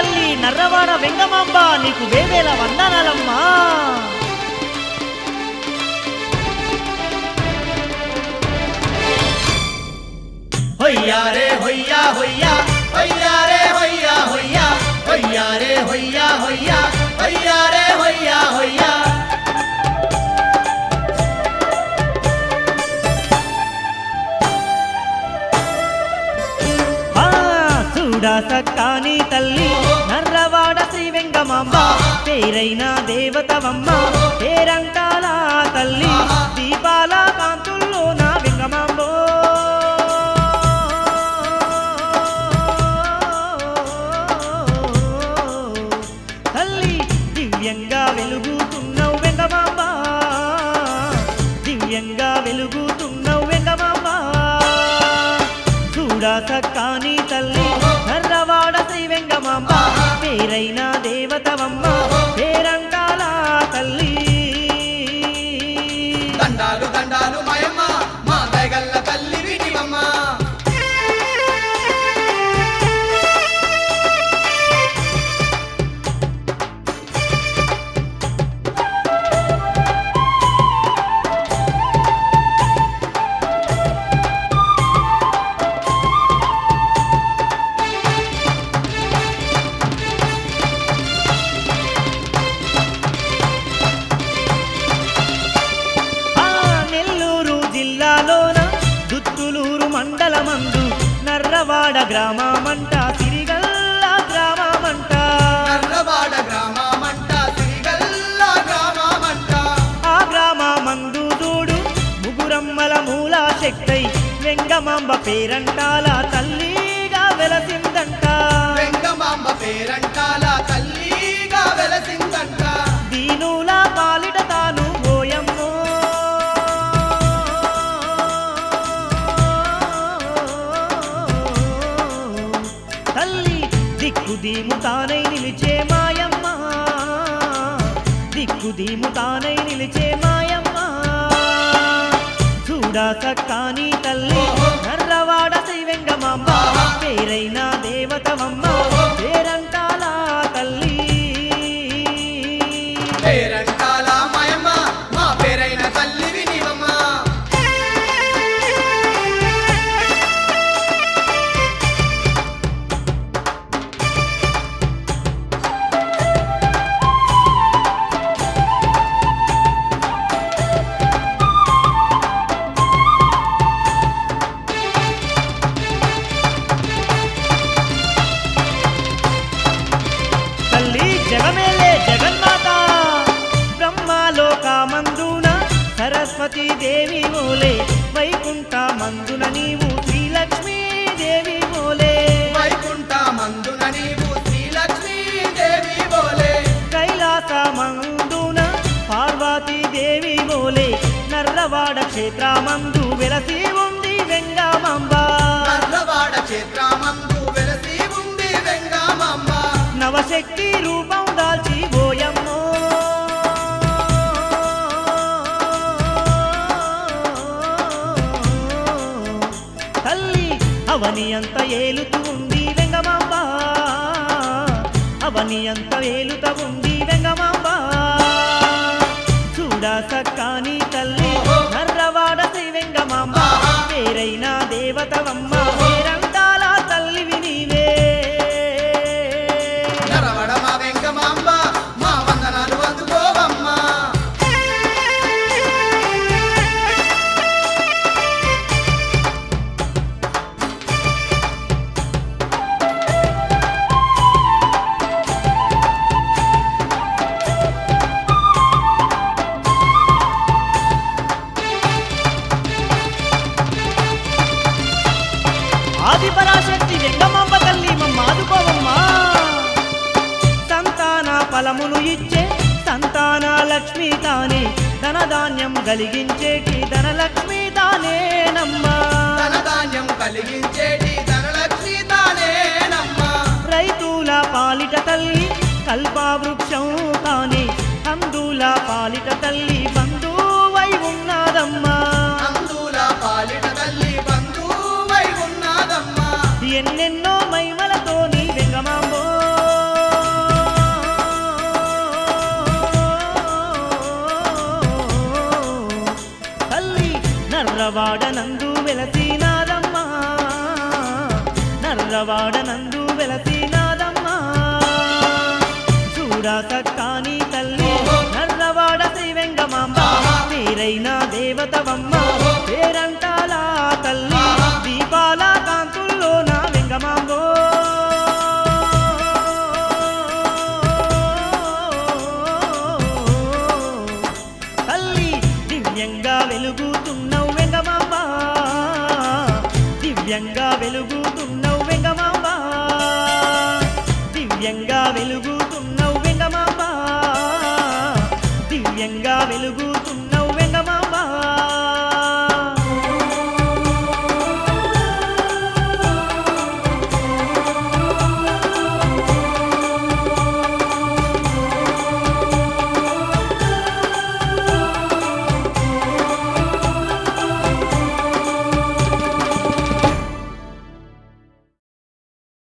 తల్లి నర్రవాడ వెంగమాంబ నీకు వేవేల వందనాలమ్మా హొయ్యా రే హొయ్యా హొయ్యా హొయ్యా రే హొయ్యా హొయ్యా హొయ్యా రే హొయ్యా హొయ్యా హొయ్యా రే హొయ్యా హొయ్యా ఆ చూడా సక్కాని తల్లి నర్రవాడ శ్రీ వెంగమాంబ పేరైన దేవతవమ్మ పేరంటాల తల్లి దీపాల కాంతుల్లో నా వెంగమాంబో తల్లి దివ్యంగా వెలుగుతున్నావు వెంగమాంబ దివ్యంగా వెలుగుతున్నావు వెంగమాంబ చూడా సక్కాని తల్లి నర్రవాడ శ్రీ వెంగమాంబ పేరైన దేవతవమ్మ పేరంటాల తల్లి దండాలు దండాలు మయమ్మ మా దయగల్ల తల్లి వినివమ్మ ఆ నెల్లూరు జిల్లాలోన దుత్తులూరు మండలమందు నర్రవాడ గ్రామమంట సిరిగల్ల గ్రామమంట నర్రవాడ గ్రామమంట సిరిగల్ల గ్రామమంట ఆ గ్రామమందు చూడు ముగురమ్మల మూల శక్తై వెంగమాంబ పేరంటాల తల్లిగా వెలసిందంట వెంగమాంబ పేరంటాల తల్లిగా వెలసిందంట దీనుల పాలిట తాను ఓయమ్మో తల్లి దిక్కు దీము తానై నిలిచే మాయమ్మ దిక్కు దీము తానై నిలిచే మాయమ్మ చూడా సక్కాని తల్లి నర్రవాడ శ్రీ వెంగమాంబ పేరైన దేవతవమ్మ పేరంటాల తల్లి పేరంటాల మయమ్మ మా పేరైన తల్లి వినివమ్మ తల్లి జగమేలే జగన్మాత బ్రహ్మలోకమందున సరస్వతి దేవి మోలే వైకుంఠ మందున నీవు శ్రీలక్ష్మీ దేవి మోలే వైకుంఠ మందున నీవు శ్రీలక్ష్మీ దేవి బోలే కైలాస మందున పార్వతీ దేవి మోలే నర్రవాడ క్షేత్రమందు వెలసి ఉంది వెంగమాంబ నర్రవాడ క్షేత్రమందు వెలసి ఉంది వెంగమాంబ నవశక్తి రూపం దాల్చి ఓయమ్మో తల్లి అవని అంత ఏలుతూ ఉంది వెంగమాంబ అవని అంత ఏలుత ఉంది వెంగమాంబ చూడా సక్కాని తల్లి నర్రవాడ శ్రీ వెంగమాంబ పేరైన దేవతవమ్మ పేరంటాల తల్లివి నీవే నరవడ మా వెంగమాంబ మా వందనాలు అందుకోవమ్మా ఆదిపరాశక్తి వెంగమాంబ తల్లి మమ్మ ఆదుకోవమ్మా సంతాన ఫలమును ఇచ్చే సంతాన లక్ష్మి తానే ధనధాన్యం కలిగించేటి ధనలక్ష్మి తానేనమ్మా ధనధాన్యం కలిగించేటి ధనలక్ష్మి తానేనమ్మా రైతుల పాలిట తల్లి కల్పవృక్షం తానే అందుల పాలిట తల్లి బంధువై ఉన్నదమ్మా అందుల పాలిట తల్లి బంధువై ఉన్నదమ్మా ఎన్నెన్నో మైమలతో నీ వెంగమాంబో నర్రవాడ నందు వెలసినాదమ్మా నర్రవాడ నందు వెలసినాదమ్మా చూడా సక్కాని తల్లి ఓహో. నర్రవాడ శ్రీ వెంగమాంబ ఆహా. పేరైన దేవతవమ్మ ఓహో. పేరంటాల తల్లి ఆహా. దీపాల కాంతుల్లో నా వెంగమాంబో తల్లి దివ్యంగా వెలుగుతున్నావు వెంగమాంబ దివ్యంగా వెలుగుతున్నావు వెంగమాంబ దివ్యంగా వెలుగుతున్నావు వెంగమాంబ దివ్యంగా వెలుగు